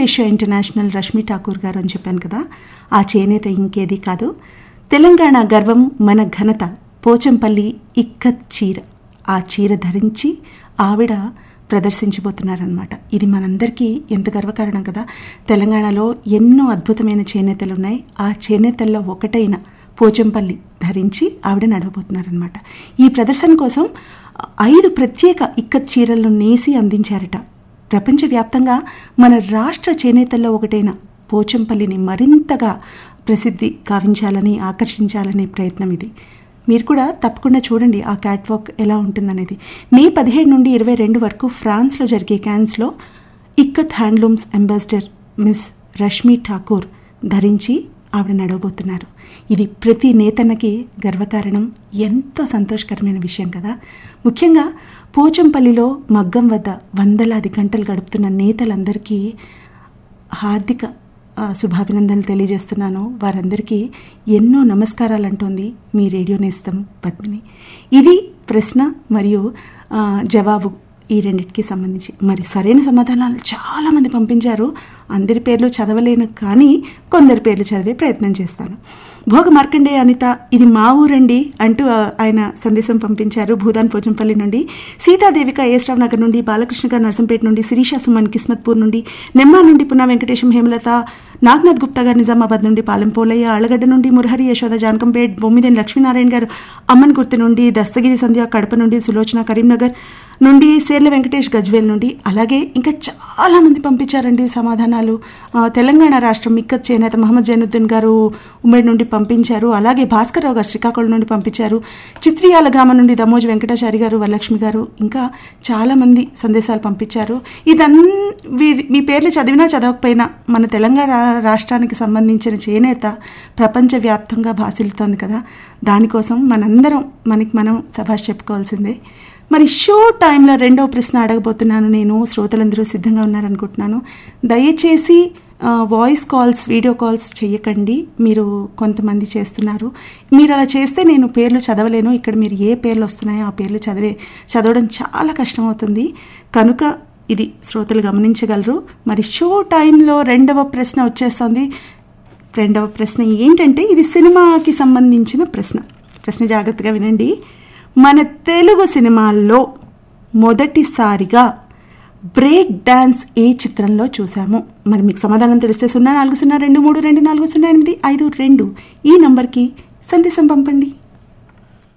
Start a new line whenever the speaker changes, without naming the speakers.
Asia international Rashmi Thakur గారు అని చెప్పాను కదా ఆ చేనేత ఇంకేది కాదు తెలంగాణ గర్వం మన ఘనత పోచంపల్లి ఇక్కత్ చీర ఆ చీర ధరించి ఆవిడ ప్రదర్శించబోతున్నారనమాట ఇది మనందరికీ ఎంత గర్వకారణం కదా తెలంగాణలో ఎన్నో అద్భుతమైన చేనేతలు ఉన్నాయి ఆ చేనేతల్లో ఒకటైన పోచంపల్లి ధరించి ఆవిడ నడవబోతున్నారనమాట ఈ ప్రదర్శన కోసం ఐదు ప్రత్యేక ఇక్కత్ చీరలను నేసి అందించారట ప్రపంచవ్యాప్తంగా మన రాష్ట్ర చేనేతల్లో ఒకటైన పోచంపల్లిని మరింతగా ప్రసిద్ధి కావించాలని ఆకర్షించాలనే ప్రయత్నం ఇది మీరు కూడా తప్పకుండా చూడండి ఆ క్యాట్ వాక్ ఎలా ఉంటుందనేది మే పదిహేడు నుండి ఇరవై రెండు వరకు ఫ్రాన్స్లో జరిగే క్యాన్స్లో Ikkat handlooms ambassador miss Rashmi Thakur ధరించి ఆవిడ నడవబోతున్నారు ఇది ప్రతి నేతన్నకి గర్వకారణం ఎంతో సంతోషకరమైన విషయం కదా ముఖ్యంగా పోచంపల్లిలో మగ్గం వద్ద వందలాది గంటలు గడుపుతున్న నేతలందరికీ హార్దిక ఆ, శుభాభినందనలు తెలియజేస్తున్నాను వారందరికీ ఎన్నో నమస్కారాలు అంటోంది మీ రేడియో నేస్తం పద్మిని ఇది ప్రశ్న మరియు ఆ, జవాబు ఈ రెండింటికి సంబంధించి మరి సరైన సమాధానాలు చాలామంది పంపించారు అందరి పేర్లు చదవలేను కానీ కొందరి పేర్లు చదివే ప్రయత్నం చేస్తాను భోగ మార్కండే అనిత ఇది మా ఊరండి అంటూ ఆ, ఆయన సందేశం పంపించారు భూదాన్ పోచంపల్లి నుండి సీతాదేవిక ఏస్రావ్ నగర్ నుండి బాలకృష్ణ గారు నర్సంపేట నుండి శిరీష సుమన్ కిస్మత్పూర్ నుండి నెమ్మా నుండి పున్నా వెంకటేశం హేమలత నాగ్నాథ్ గుప్తా గారు నిజామాబాద్ నుండి పాలెం పోలయ్య ఆళ్ళగడ్డ నుండి మురహరి యశోద జానకంపేట్ బొమ్మిదేని లక్ష్మీనారాయణ గారు అమ్మన్ గుర్తు నుండి దస్తగిరి సంధ్య కడప నుండి సులోచన కరీంనగర్ నుండి సేర్ల వెంకటేష్ గజ్వేల్ నుండి అలాగే ఇంకా చాలా మంది పంపించారండి సమాధానాలు ఆ, తెలంగాణ రాష్ట్రం మిక్కత్ చేనేత మహమ్మద్ జైనుద్దీన్ గారు ఉమ్మడి నుండి పంపించారు అలాగే భాస్కర్రావు గారు శ్రీకాకుళం నుండి పంపించారు చిత్రియాల గ్రామం నుండి దమోజ్ వెంకటాచారి గారు వరలక్ష్మి గారు ఇంకా చాలా మంది సందేశాలు పంపించారు ఇదన్ వీరి మీ పేర్లు చదివినా చదవకపోయినా మన తెలంగాణ రాష్ట్రానికి సంబంధించిన చేనేత ప్రపంచవ్యాప్తంగా భాసిల్లుతోంది కదా దానికోసం మనందరం మనకి మనం సభాష్ చెప్పుకోవాల్సిందే మరి షో టైంలో రెండవ ప్రశ్న అడగబోతున్నాను నేను శ్రోతలందరూ సిద్ధంగా ఉన్నారనుకుంటున్నాను దయచేసి ఆ, వాయిస్ కాల్స్ వీడియో కాల్స్ చేయకండి మీరు కొంతమంది చేస్తున్నారు మీరు అలా చేస్తే నేను పేర్లు చదవలేను ఇక్కడ మీరు ఏ పేర్లు వస్తున్నాయో ఆ పేర్లు చదివే చదవడం చాలా కష్టమవుతుంది కనుక ఇది శ్రోతలు గమనించగలరు మరి షో టైంలో రెండవ ప్రశ్న వచ్చేస్తుంది రెండవ ప్రశ్న ఏంటంటే ఇది సినిమాకి సంబంధించిన ప్రశ్న ప్రశ్న జాగ్రత్తగా వినండి మన తెలుగు సినిమాల్లో మొదటిసారిగా బ్రేక్ డాన్స్ ఏ చిత్రంలో చూసాము మరి మీకు సమాధానం తెలిస్తే సున్నా నాలుగు సున్నా రెండు మూడు రెండు నాలుగు సున్నా ఎనిమిది ఐదు రెండు ఈ నంబర్కి సందేశం పంపండి